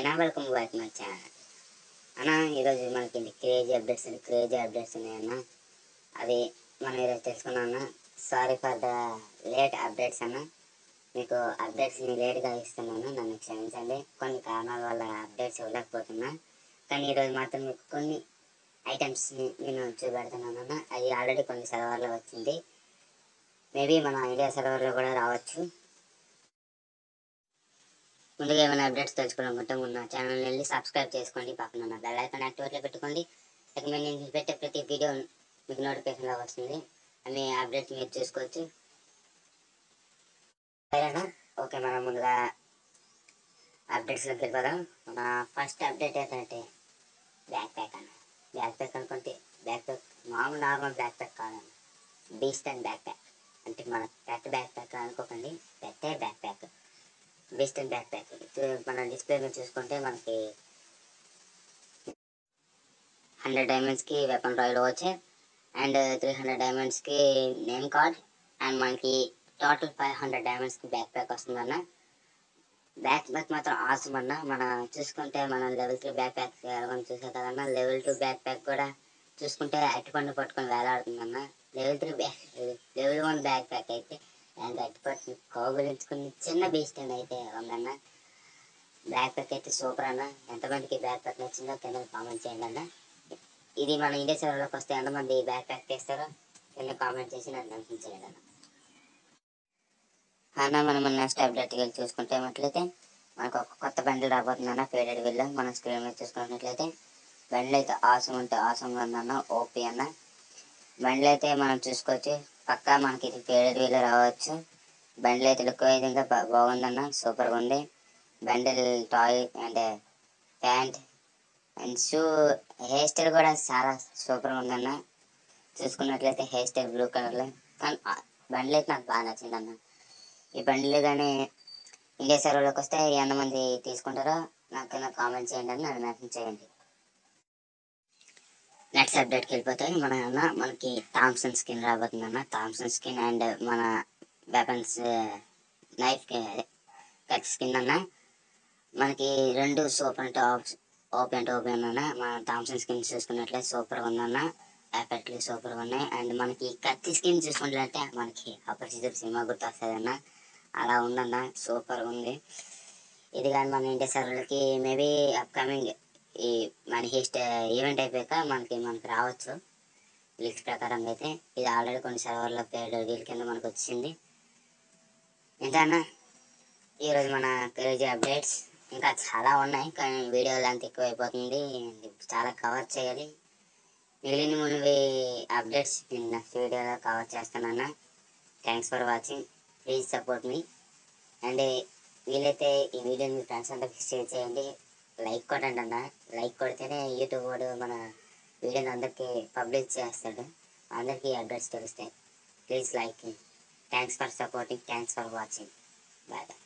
అయినా welcome back my channel అన్న ఈరోజు మనకి క్రేజీ అప్డేట్స్ క్రేజీ అప్డేట్స్ ఉన్నాయన్న అవి మనం ఈరోజు తెలుసుకున్నాం అన్న sorry for the late updates అన్న మీకు అప్డేట్స్ని లేట్గా ఇస్తున్నాను నన్ను క్షమించండి కొన్ని కారణాల వల్ల అప్డేట్స్ ఇవ్వలేకపోతున్నా కానీ ఈరోజు మాత్రం మీకు కొన్ని ఐటమ్స్ని నేను చూపెడుతున్నాను అన్న అది ఆల్రెడీ కొన్ని సర్వర్లో వచ్చింది మేబీ మన ఇండియా సర్వర్లో కూడా రావచ్చు ముందుగా ఏమైనా అప్డేట్స్ తెలుసుకోవాలనుకుంటే ముందు నా ఛానల్ వెళ్ళి సబ్స్క్రైబ్ చేసుకోండి పక్కన ఉన్న బెల్ ఐకాన్ యాక్టివేట్లో పెట్టుకోండి ఇక మేము నేను పెట్టే ప్రతి వీడియో మీకు నోటిఫికేషన్లో వస్తుంది అన్ని అప్డేట్స్ మీరు చూసుకోవచ్చు సరేనా ఓకే మనం ముందుగా అప్డేట్స్లోకి వెళ్ళిపోదాం మన ఫస్ట్ అప్డేట్ ఏంటంటే బ్యాక్ ప్యాక్ అన్న బ్యాక్ ప్యాక్ అనుకుంటే బ్యాక్ ప్యాక్ మామూలు నార్మల్ బ్యాక్ ప్యాక్ కాదన్న బీస్ట్ అండ్ బ్యాక్ ప్యాక్ అంటే మన పెద్ద బ్యాక్ ప్యాక్ అనుకోకండి పెద్ద backpack western backpack మన డిస్ప్లే మీద చూసుకుంటే మనకి హండ్రెడ్ డైమండ్స్కి వెపన్ రాయల్ వచ్చే అండ్ త్రీ హండ్రెడ్ డైమండ్స్కి నేమ్ కార్డ్ అండ్ మనకి టోటల్ ఫైవ్ హండ్రెడ్ డైమండ్స్కి బ్యాక్ ప్యాక్ వస్తుందన్న బ్యాక్ ప్యాక్ మాత్రం ఆసమ్ అన్న మన చూసుకుంటే మనం లెవెల్ త్రీ బ్యాక్ ప్యాక్ మనం చూసే కదన్న లెవెల్ టూ బ్యాక్ ప్యాక్ కూడా చూసుకుంటే అట్టుపండు పట్టుకొని వేలాడుతుందన్న level three back level one backpack అయితే అండ్ అట్టుపట్టు కౌగులించుకుని చిన్న బీస్ట్ అయితే ఉందన్న బ్యాక్ ప్యాక్ అయితే సూపర్ అన్న ఎంతమందికి బ్యాక్ ప్యాక్ నచ్చిందో కింద కామెంట్ చేయండి అన్న ఇది మన ఇండియా సర్వర్లోకి వస్తే ఎంతమంది బ్యాక్ ప్యాక్ తీస్తారో కింద కామెంట్ చేసి నన్ను మెన్షన్ చేయండి అన్న అన్న మనం నెక్స్ట్ అప్డేట్కి వెళ్ళి చూసుకుంటే మనకు ఒక కొత్త బండిల్ రాబోతుంది అన్న ఫేడెడ్ విల్ మన స్క్రీన్ మీద చూసుకున్నట్లయితే బండ్లు అయితే ఆసం ఉంటే ఆసంగా ఉందన్న ఓపీ అన్న బండ్లు అయితే మనం చూసుకోవచ్చు పక్కా మనకి ఇది ఫేడెడ్ విల్ రావచ్చు బండ్లు అయితే లుక్ విధంగా బా- బాగుందన్న సూపర్గా ఉంది bundle toy and pant and shoe hairstyle కూడా చాలా సూపర్గా ఉందన్న చూసుకున్నట్లయితే హెయిర్ స్టైల్ బ్లూ కలర్లో కానీ ఆ బండ్లు అయితే నాకు బాగా నచ్చిందన్న ఈ బండ్లు కానీ ఇండియా సర్వర్లోకి వస్తే ఎంతమంది తీసుకుంటారో నాకు కింద కామెంట్ చేయండి అని నన్ను మెసేజ్ చేయండి నెక్స్ట్ అప్డేట్కి వెళ్ళిపోతే మన అన్న మనకి థామ్సన్ స్కిన్ రాబోతుంది అన్న థామ్సన్ స్కిన్ అండ్ మన వెపన్స్ నైఫ్ కట్ స్కిన్ అన్న మనకి రెండు సూపర్ అంటే ఓపెన్ అంటే ఓపెన్ అన్న మన థామ్సన్ స్కిన్ చూసుకున్నట్లయితే సూపర్గా ఉందన్న ఎఫెక్ట్లు సూపర్గా ఉన్నాయి అండ్ మనకి కత్తి స్కిన్ చూసుకున్నట్లయితే మనకి అపరిచితుడు సినిమా గుర్తు వస్తుంది అన్న అలా ఉందన్న సూపర్గా ఉంది ఇది కానీ మన ఇండియా సర్వర్లకి మేబీ అప్కమింగ్ ఈ మన హిస్ట్ ఈవెంట్ అయిపోయాక మనకి మనకి రావచ్చు లీక్స్ ప్రకారం అయితే ఇది ఆల్రెడీ కొన్ని సర్వర్లో పేరు వీల్ కింద మనకు వచ్చింది ఎంత అన్న ఈరోజు మన క్రేజీ అప్డేట్స్ ఇంకా చాలా ఉన్నాయి కానీ వీడియో లెంత్ ఎక్కువ అయిపోతుంది చాలా కవర్ చేయాలి మిగిలిన మూవీ అప్డేట్స్ నేను నెక్స్ట్ వీడియోలో కవర్ చేస్తానన్న thanks for watching please support మీ అండ్ వీలైతే ఈ వీడియోని మీ ఫ్రెండ్స్ అందరికి షేర్ చేయండి లైక్ కొట్టండి అన్న లైక్ కొడితేనే యూట్యూబ్ వాడు మన వీడియోని అందరికీ పబ్లిష్ చేస్తాడు అందరికీ అప్డేట్స్ తెలుస్తాయి please like thanks for supporting thanks for watching bye bye